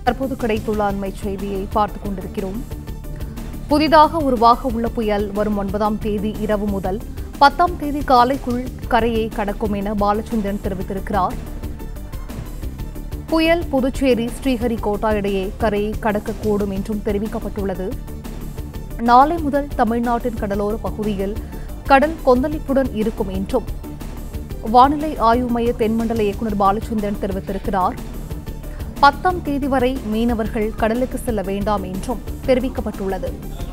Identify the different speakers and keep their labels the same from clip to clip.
Speaker 1: தற்போது கிடைத்துள்ள அண்மை செய்தியை பார்த்துக் கொண்டிருக்கிறோம் புதிதாக உருவாக உள்ள புயல் வரும் ஒன்பதாம் தேதி இரவு முதல் பத்தாம் தேதி காலைக்குள் கரையை கடக்கும் என பாலச்சந்திரன் தெரிவித்திருக்கிறார் புயல் புதுச்சேரி ஸ்ரீஹரிகோட்டா இடையே கரையை கடக்கக்கூடும் என்றும் தெரிவிக்கப்பட்டுள்ளது நாளை முதல் தமிழ்நாட்டின் கடலோர பகுதியில் கடல் கொந்தளிப்புடன் இருக்கும் என்றும் வானிலை ஆய்வு மைய தென்மண்டல இயக்குநர் பாலச்சந்திரன் தெரிவித்திருக்கிறார் பத்தாம் தேதி வரை மீனவர்கள் கடலுக்கு செல்ல வேண்டாம் என்றும் தெரிவிக்கப்பட்டுள்ளது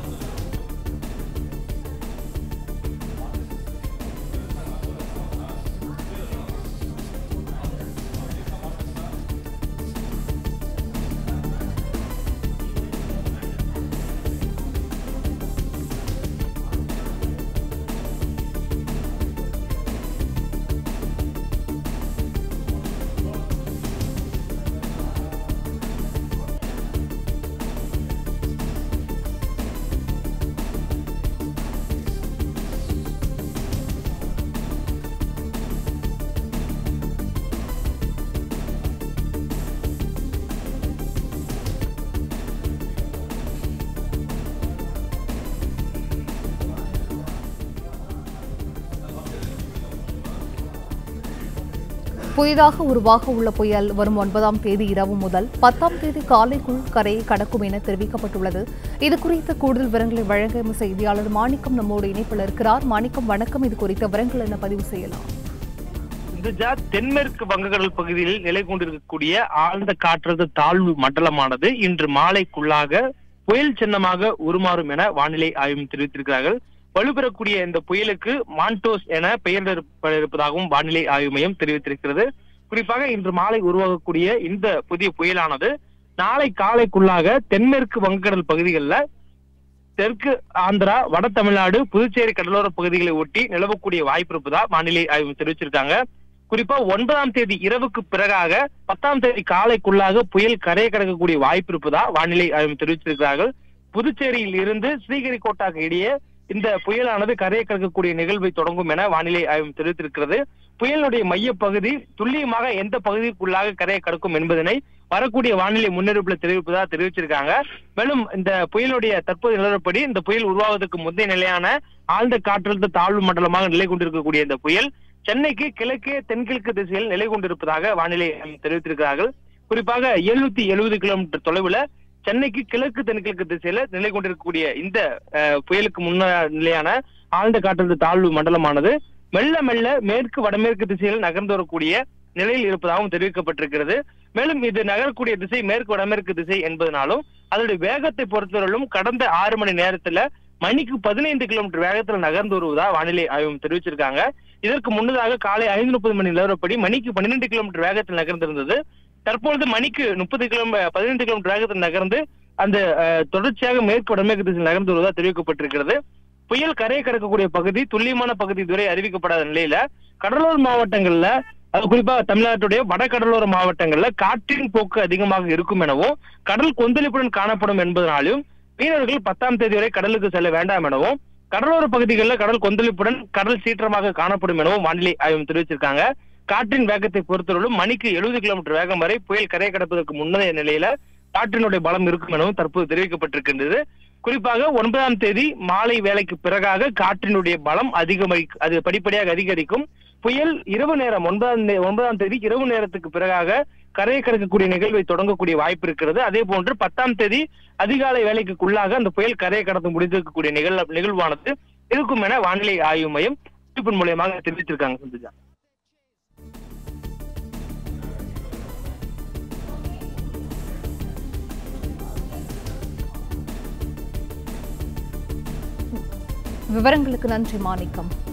Speaker 1: புதிதாக உருவாக உள்ள புயல் வரும் ஒன்பதாம் தேதி இரவு முதல் பத்தாம் தேதி காலைக்குள் கரையை கடக்கும் என தெரிவிக்கப்பட்டுள்ளது இது குறித்த கூடுதல் விவரங்களை வழங்க எமது செய்தியாளர் மாணிக்கம் நம்மோடு இணைப்பில் இருக்கிறார் மாணிக்கம் வணக்கம் இது குறித்த விவரங்கள் என்ன பதிவு செய்யலாம்
Speaker 2: இந்துஜா தென்மேற்கு வங்கக்கடல் பகுதியில் நிலை கொண்டிருக்கக்கூடிய ஆழ்ந்த காற்றழுத்த தாழ்வு மண்டலமானது இன்று மாலைக்குள்ளாக புயல் சின்னமாக உருமாறும் என வானிலை ஆய்வு தெரிவித்திருக்கிறார்கள் வலுப்பெறக்கூடிய இந்த புயலுக்கு மான்டோஸ் என பெயர் இருப்பதாகவும் வானிலை ஆய்வு மையம் தெரிவித்திருக்கிறது குறிப்பாக இன்று மாலை உருவாகக்கூடிய இந்த புதிய புயலானது நாளை காலைக்குள்ளாக தென்மேற்கு வங்கக்கடல் பகுதிகளில் தெற்கு ஆந்திரா வட தமிழ்நாடு புதுச்சேரி கடலோர பகுதிகளை ஒட்டி நிலவக்கூடிய வாய்ப்பு இருப்பதா வானிலை ஆய்வு தெரிவிச்சிருக்காங்க குறிப்பா ஒன்பதாம் தேதி இரவுக்கு பிறகாக பத்தாம் தேதி காலைக்குள்ளாக புயல் கரையை கடக்கக்கூடிய வாய்ப்பு இருப்பதா வானிலை ஆய்வு தெரிவிச்சிருக்கிறார்கள் புதுச்சேரியில் இருந்து ஸ்ரீஹரிகோட்டாக்கு இடையே இந்த புயலானது கரையை கடக்கக்கூடிய நிகழ்வை தொடங்கும் என வானிலை ஆய்வு தெரிவித்திருக்கிறது புயலுடைய மைய பகுதி துல்லியமாக எந்த பகுதிக்குள்ளாக கரையை கடக்கும் என்பதனை வரக்கூடிய வானிலை முன்னறிவிப்புல தெரிவிப்பதா தெரிவிச்சிருக்காங்க மேலும் இந்த புயலுடைய தற்போதைய நிலவரப்படி இந்த புயல் உருவாவதற்கு முந்தைய நிலையான ஆழ்ந்த காற்றழுத்த தாழ்வு மண்டலமாக நிலை கொண்டிருக்கக்கூடிய இந்த புயல் சென்னைக்கு கிழக்கே தென்கிழக்கு திசையில் நிலை கொண்டிருப்பதாக வானிலை ஆய்வு தெரிவித்திருக்கிறார்கள் குறிப்பாக எழுநூத்தி எழுபது கிலோமீட்டர் தொலைவுல சென்னைக்கு கிழக்கு தென்கிழக்கு திசையில நிலை கொண்டிருக்கக்கூடிய இந்த அஹ், புயலுக்கு முன்ன நிலையான ஆழ்ந்த காற்றழுத்த தாழ்வு மண்டலமானது மெல்ல மெல்ல மேற்கு வடமேற்கு திசையில் நகர்ந்து வரக்கூடிய நிலையில் இருப்பதாகவும் தெரிவிக்கப்பட்டிருக்கிறது மேலும் இது நகரக்கூடிய திசை மேற்கு வடமேற்கு திசை என்பதனாலும் அதனுடைய வேகத்தை பொறுத்தவரையிலும் கடந்த ஆறு மணி நேரத்துல மணிக்கு பதினைந்து கிலோமீட்டர் வேகத்துல நகர்ந்து வருவதா வானிலை ஆய்வு தெரிவிச்சிருக்காங்க இதற்கு முன்னதாக காலை ஐந்து முப்பது மணி நிலவரப்படி மணிக்கு பன்னிரெண்டு கிலோமீட்டர் வேகத்தில் நகர்ந்திருந்தது தற்பொழுது மணிக்கு முப்பது கிலோமீட்டர் பதினைந்து கிலோமீட்டர் வேகத்தில் நகர்ந்து அந்த அஹ், தொடர்ச்சியாக மேற்கு வடமேற்கு திசையில் நகர்ந்து வருவதா தெரிவிக்கப்பட்டிருக்கிறது புயல் கரையை கடக்கக்கூடிய பகுதி துல்லியமான பகுதி இதுவரை அறிவிக்கப்படாத நிலையில கடலோர மாவட்டங்கள்ல அது குறிப்பா தமிழ்நாட்டுடைய வட கடலோர மாவட்டங்கள்ல காற்றின் போக்கு அதிகமாக இருக்கும் எனவும் கடல் கொந்தளிப்புடன் காணப்படும் என்பதனாலும் மீனவர்கள் பத்தாம் தேதி வரை கடலுக்கு செல்ல வேண்டாம் எனவும் கடலோர பகுதிகளில் கடல் கொந்தளிப்புடன் கடல் சீற்றமாக காணப்படும் எனவும் வானிலை ஆய்வு தெரிவிச்சிருக்காங்க காற்றின் வேகத்தை பொறுத்தவரையிலும் மணிக்கு எழுபது கிலோமீட்டர் வேகம் வரை புயல் கரை கடப்பதற்கு முன்னைய நிலையில காற்றினுடைய பலம் இருக்கும் எனவும் தற்போது தெரிவிக்கப்பட்டிருக்கின்றது குறிப்பாக ஒன்பதாம் தேதி மாலை வேலைக்கு பிறகாக காற்றினுடைய பலம் அதிகமரி அது படிப்படியாக அதிகரிக்கும் புயல் இரவு நேரம் ஒன்பதாம் தே- ஒன்பதாம் தேதி இரவு நேரத்துக்கு பிறகாக கரையை கடக்கக்கூடிய நிகழ்வை தொடங்கக்கூடிய வாய்ப்பு இருக்கிறது அதே போன்று பத்தாம் தேதி அதிகாலை வேலைக்குள்ளாக அந்த புயல் கரையை கடந்து முடிந்திருக்கக்கூடிய நிகழ் நிகழ்வானது இருக்கும் என வானிலை ஆய்வு மையம் அறிவிப்பின் மூலியமாக தெரிவித்திருக்காங்க சந்துஜா
Speaker 1: விவரங்களுக்கு நன்றி மாணிக்கம்